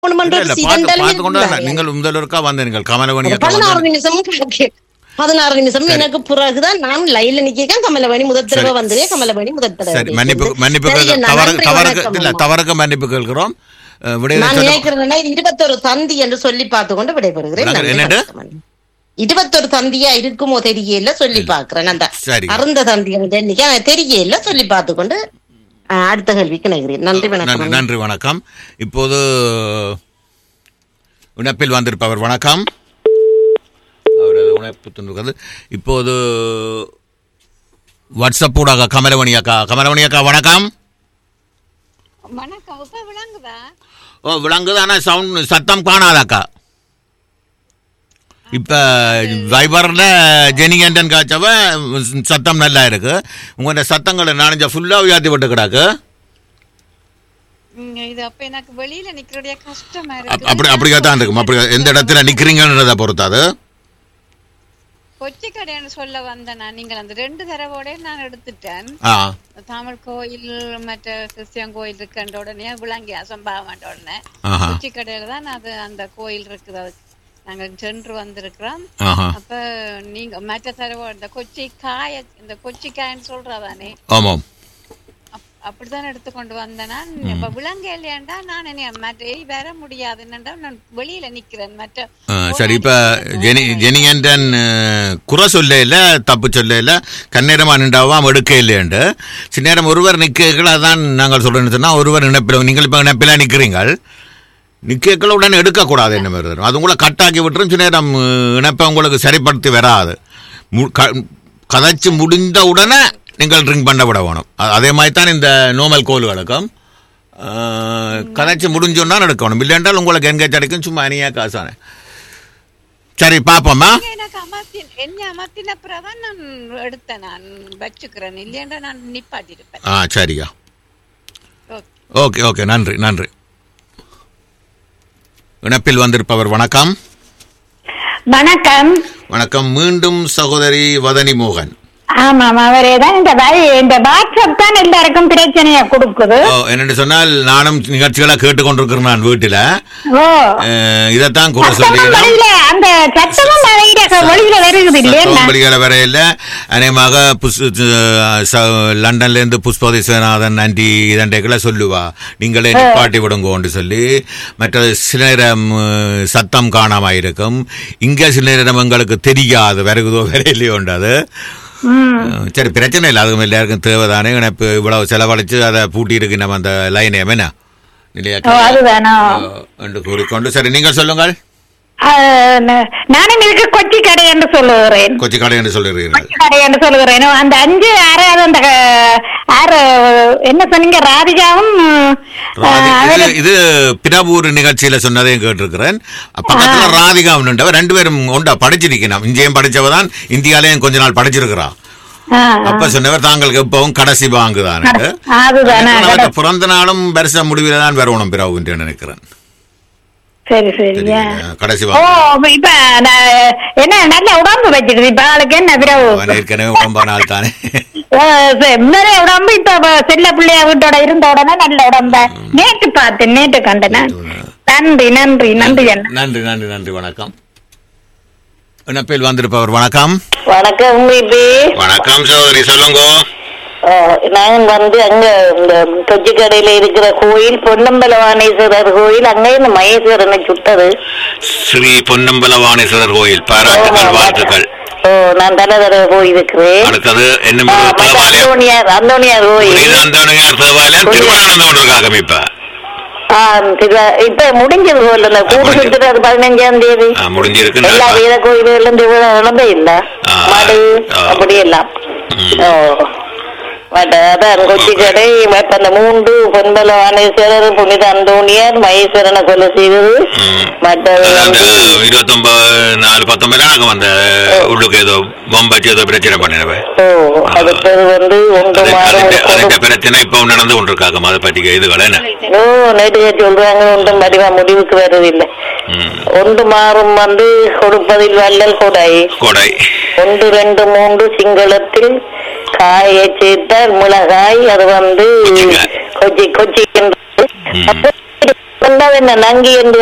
இல்ல, இல்ல, சீதன் பார்த்து தலையில் பார்த்து கொண்டு தான் இருந்தாரு. நீங்கள் முதல்வருக்கா வந்தீர்கள் கமலவணி அக்கா பதினாறு வந்து நிமிஷமும் கணக்கு பதினாறு நிமிஷம் எனக்கு பிறகுதான் நான் லைன்ல நிக்க கமலவாணி முதல் தடவை சரி. வந்ததே கமலவாணி முதல் தடவை சரி மன்னிப்பு பேசுறது. மன்னிப்பு சரி, கேட்க- நான் தவறு நன்றி தவறுக்கு வணக்கம் இல்ல அம்மா. தவறுக்கு மன்னிப்பு கேட்கிறோம் அஹ், விடையை நான் சொல்ல- நினைக்கிறேன்னா இது இருபத்தொரு தந்தி என்று சொல்லி பார்த்து கொண்டு விடைபெறுகிறேன் என்னது, நன்றி என்னது? வணக்கம் அண்ணா. இருபத்தொரு தந்தியா இருக்குமோ தெரியல சொல்லி பாக்குறேன் அந்த சரி. அருந்த தந்தி என்று எண்ணிக்கை எனக்கு தெரியல சொல்லி பார்த்து கொண்டு அஹ், அடுத்த கேள்விக்கு நகிறேன் நன்றி வணக்கம் நன்றி அண்ணா. நன்றி வணக்கம் இப்போது இணைப்பில் வந்திருப்பவர் வணக்கம் அவரது இணைப்பு துண்டுகிறது இப்போது வாட்ஸ்அப் ஊடாக கமலமணி அக்கா கமலமணி அக்கா வணக்கம் வணக்கம் இப்ப விளங்குதா ஓ விளங்குது ஆனால் சவுண்ட் சத்தம் காணாதாக்கா இப்போ வைபரில் ஜெனிகண்டன் காய்ச்சவ சத்தம் நல்லா இருக்கு உங்களோட சத்தங்களை நாலஞ்சா ஃபுல்லாக உயர்த்தி விட்டு கிடாக்கு ம், இது அப்ப எனக்கு வெளியில நிக்கிறதே கஷ்டமா அப்- இருக்கு அப்படி அப்படியே தான் இருக்கும் அப்படி எந்த இடத்துல நிற்கிறீங்கன்றதை பொறுத்து அது கொச்சி கடைன்னு சொல்ல வந்தேன் நான் நீங்கள் அந்த ரெண்டு தடவோட நான் எடுத்துட்டேன் ஆ தமிழ் கோயில் மற்ற கிறிஸ்டியன் கோயில் இருக்குன்ற உடனே விளங்கி அசம்பாவன்ற உடனே ஆஹா கொச்சி கடையில தான் அது அந்த கோயில் இருக்குது அதுக்கு நாங்க சென்று வந்திருக்கிறோம் ஆஹா அப்ப நீங்க மற்ற தடவை இந்த கொச்சி காய இந்த கொச்சி காயன்னு சொல்றதானே ஆமாம் அப்- அப்படிதான் எடுத்துக்கொண்டு வந்தேன் நான் இப்ப விலங்கு இல்லையாண்டா நான் என்ன மற்ற ஏய், வர முடியாது என்னண்டா நான் வெளியில நிக்கிறேன் மற்ற ஆ, சரி இப்போ ஜெனி ஜெனிகண்டன் அஹ், குறை சொல்ல இல்லை தப்பு சொல்ல இல்லை கண்ணீரமாக நின்றாவாம் எடுக்க இல்லையண்டு சில நேரம் ஒருவர் நிற்கல அதான் நாங்கள் சொல்கிறேன்னு சொன்னால் ஒருவர் இணைப்பில் நீங்கள் இப்போ இணைப்பில் நிற்கிறீங்கள் நிற்கல உடனே எடுக்கக்கூடாது என்ன மாதிரி வரும் அது உங்களை கட்டாக்கி விட்டுரும் சில நேரம் அஹ், இணைப்பை உங்களுக்கு சரிப்படுத்தி வராது மு- க- கதைச்சு முடிந்த உடனே நீங்கள் ட்ரிங்க் பண்ண விட வேணும் அ- அதே மாதிரி தான் இந்த நோமல் கோல்களுக்கும் அஹ், கதைச்சு முடிஞ்சோன்னா எடுக்கணும் இல்லைன்றால் உங்களுக்கு எங்கேஜ் அடிக்கும் சும்மா அணியா காசானே சரி பாப்போம்மா நீங்க எனக்கு அமர்த்தி என்ன அமர்த்தின பிறகுதான் நான் எடுத்தேன் நான் வச்சுக்கிறேன் இல்லையாண்டா நான் நிப்பாட்டிருப்பேன் ஆ சரியா ஓகே ஓகே ஓகே நன்றி நன்றி இணைப்பில் வந்திருப்பவர் வணக்கம் வணக்கம் வணக்கம் மீண்டும் சகோதரி வதனி மோகன் ஆமாம் அவரே தான் இந்த வழி இந்த வாட்ஸ்அப் தான் எல்லாருக்கும் பிரச்சனையை கொடுக்குது ஓ, என்னென்னு சொன்னால் நானும் நிகழ்ச்சிகளை கேட்டுக்கொண்டிருக்கிறேன் நான் வீட்டில் ஓ இதைத்தான் கூட சத்தமும் சொல்லி வெளியில அந்த சத்தமும் வெளியில வெளியில வருகுது இல்லையா வெளியில வரையில அநேகமாக புஸ் அஹ், ச- லண்டன்ல இருந்து புஷ்பதி விஸ்வநாதன் நன்றி இதண்டைகளை சொல்லுவா நீங்களே நிப்பாட்டி விடுங்கோன்னு சொல்லி மற்ற சில நேரம் அஹ், சத்தம் காணாம இருக்கும் இங்க சில நேரம் எங்களுக்கு தெரியாது வருகுதோ வரையிலையோண்டது அஹ், சரி பிரச்சனை இல்லை அதுவும் எல்லாருக்கும் தேவைதானே இப்போ இவ்வளவு செலவழிச்சு அதை பூட்டி இருக்கு நம்ம அந்த லைன் என்ன இல்லையா ஓ அதுதானோ அஹ், என்று கூறிக்கொண்டு சரி நீங்கள் சொல்லுங்கள் ஆ, ந- நானும் இதுக்கு கொச்சி கடை என்று சொல்லுகிறேன் கொச்சி கடை என்று சொல்லுகிறீர்கள் கொச்சி கடை என்று சொல்லுகிறேன் அந்த அஞ்சு ஆறாவது அந்த க- ஆறு என்ன சொன்னீங்க ராதிகாவும் ஆ, ராதி- இது அவரு- இது பிரபூர் நிகழ்ச்சியில சொன்னதையும் கேட்டிருக்கிறேன் பக்கத்துல ராதிகா உண்டுண்டவ ரெண்டு பேரும் உண்டா படிச்சிருக்கணும் இங்கேயும் படிச்சவ தான் இந்தியாலயும் கொஞ்ச நாள் படிச்சிருக்கிறா ஆ, அப்ப சொன்னவர் தாங்களுக்கு எப்பவும் கடைசி பாங்குதான் அதுதானே பிறந்த நாளும் வருஷ முடிவில தான் வரணும் பிரபு நினைக்கிறேன் சரி சரி சரி, கடைசி ஓ பாங்கு இப்ப நான் என்ன நல்ல உடம்பு வச்சிருக்கு இப்ப ஆளுக்கு என்ன பிறகு அவன் ஏற்கனவே உடம்பா நாள் தானே முன்னரே உடம்பு இப்ப செல்ல பிள்ளைய வீட்டோட இருந்த உடனே நல்ல உடம்ப நேற்று பார்த்தேன் நேற்று கண்டேன் நன்றி நன்றி நன்றி அண்ணா நன்றி நன்றி நன்றி வணக்கம் இணைப்பில் வந்திருப்பவர் வணக்கம் வணக்கம் உங்களுக்கு வணக்கம் சகோதரி சொல்லுங்க நான் வந்து அங்க இந்த கொச்சி கடையில இருக்கிற கோயில் பொன்னம்பலவானேஸ்வரர் கோயில் அங்க இந்த மகேஸ்வரனை சுட்டது ஸ்ரீ பொன்னம்பலவாணேஸ்வரர் கோயில் பாராட்டுகள் வாழ்த்துக்கள் ஓ நான் தலை தடவை போயிருக்கிறேன் அடுத்தது என்ன ஆ, மற்ற தேவாலயம் அந்தோணியார் அந்தோணியார் கோயில் புனித அந்தோணியார் தேவாலயம் திருமணம் கொண்டிருக்காங்க இப்ப ஆ, திரு- இப்ப முடிஞ்சது போல இந்த கூடு முடிஞ்சது. சுத்துறது பதினஞ்சாம் தேதி ஆ, முடிஞ்சிருக்கு எல்லா நல்லா. வேத கோயில்களும் திருவிழா நடந்தே இல்ல ஆ, மடு ஆ. அப்படி எல்லாம் ம். ஓ மற்ற அதான் கொச்சி கடை இப்ப அந்த மூன்று பொன்பல வாணேஸ்வரர் புனித அந்தோணியார் மகேஸ்வரனை கொலை செய்தது ம். மற்றது அந்த வந்து இருபத்தொன்பது நாலு பத்தொன்பது நாங்க வந்த உள்ளுக்கு ஏதோ பொம்பாச்சு ஏதோ பிரச்சனை பண்ணினவ ஓ அடுத்தது வந்து ஒன்று மாதம் அதுண்ட பிரச்சனை இப்ப நடந்து கொண்டிருக்காங்க அதை பத்தி இதுகள் என்ன ஓ நேற்று சொல்றாங்க ஒன்றும் வடிவா முடிவுக்கு வருவதில்லை ம். ஒன்று மாறும் வந்து கொடுப்பதில் வள்ளல் கொடை கொடை ஒன்று ரெண்டு மூன்று சிங்களத்தில் காயை சேர்த்தால் மிளகாய் அது வந்து கொச்சிக்காய். கொச்சி கொச்சி என்று ம். அப்ப என்றால் என்ன நங்கி என்று